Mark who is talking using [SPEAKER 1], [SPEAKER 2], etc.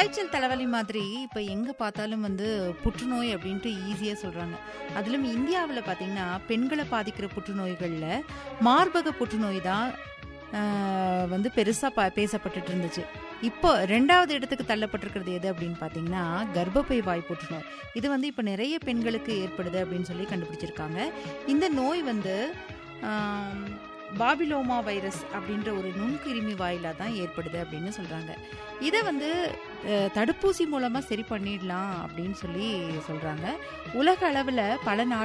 [SPEAKER 1] காய்ச்சல் தலைவலி மாதிரி இப்போ எங்கே பார்த்தாலும் வந்து புற்றுநோய் அப்படின்ட்டு ஈஸியாக சொல்கிறாங்க அதிலும் இந்தியாவில் பார்த்தீங்கன்னா பெண்களை பாதிக்கிற புற்றுநோய்களில் மார்பக புற்றுநோய் தான் ஆஹ், வந்து பெருசாக ப பேசப்பட்டுட்டு இருந்துச்சு இப்போ ரெண்டாவது இடத்துக்கு தள்ளப்பட்டிருக்கிறது எது அப்படின்னு பார்த்தீங்கன்னா கர்ப்பப்பை வாய் புற்றுநோய் இது வந்து இப்போ நிறைய பெண்களுக்கு ஏற்படுது அப்படின்னு சொல்லி கண்டுபிடிச்சிருக்காங்க இந்த நோய் வந்து ஆம், பாபிலோமா வைரஸ் அப்படின்ற ஒரு நுண்கிருமி வாயிலாக தான் ஏற்படுது அப்படின்னு சொல்கிறாங்க இதை வந்து அஹ், தடுப்பூசி மூலமாக சரி பண்ணிடலாம் அப்படின்னு சொல்லி சொல்கிறாங்க உலக அளவில் பல நாடு